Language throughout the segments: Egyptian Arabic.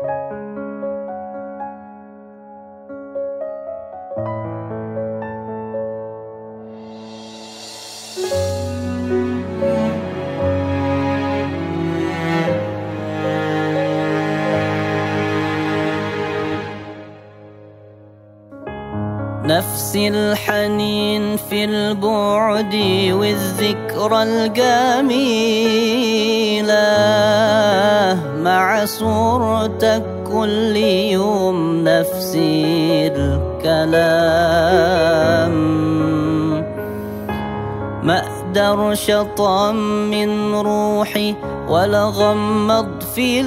نفس الحنين في البعد والذكرى الجميلة مع صورتك كل يوم نفسي الكلام ما اقدرش اطمن روحي ولا غمض في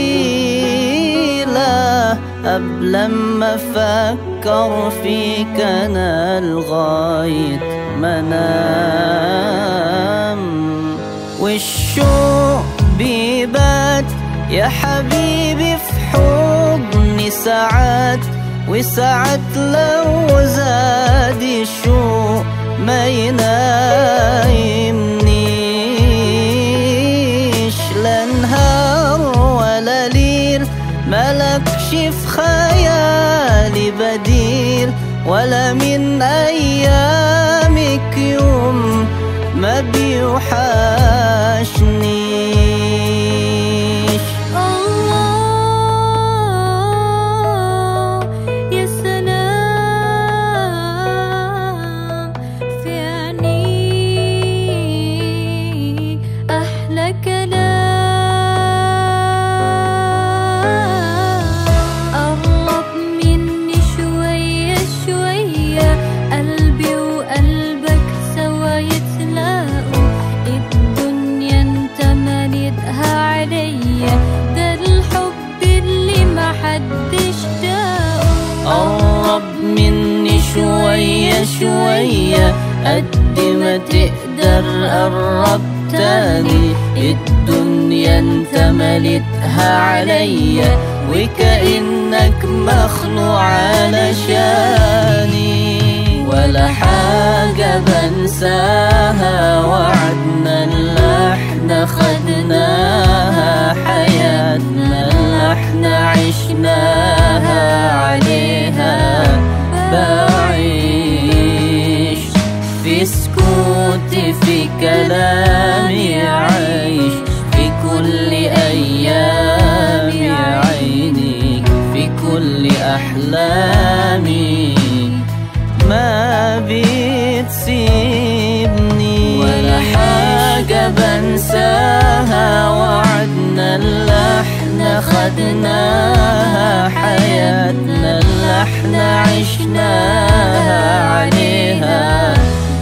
ليله قبل ما افكر فيك انا لغايه منام والشوق بيبات يا حبيبي في حضني ساعات وساعات لو زاد الشوق ما ينايمنيش لا نهار ولا ليل ملكش في خيالي بديل ولا من أيامك يوم ما بيوحشنيش الله يا سلام في عينيك أحلى كلام قرب مني شوية شوية قلبي وقلبك سوا يتلاقوا الدنيا انت مالتها عليا ده الحب اللي ما حدش داقه قرب مني شوية شوية قد ما تقدر قرب تاني الدنيا انت ملتها عليا وكأنك مخلوق علشاني ولا حاجة بنساها وعدنا اللي احنا خدناها حياتنا اللي احنا عشناها عليها بعيش في سكوتي في كلامي عايش في كل أيامي عينيك في كل أحلامي ما بتسيبني ولا حاجة بنساها وعدنا اللي احنا خدناها حياتنا اللي احنا عشناها عليها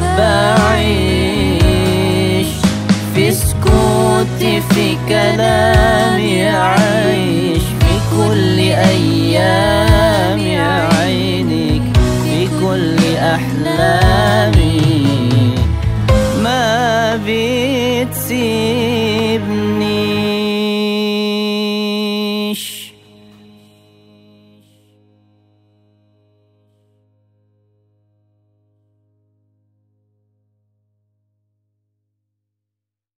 بعيش في سكوتي في كلامي عايش في كل أيامي عينك في كل أحلامي ما بتسيبنيش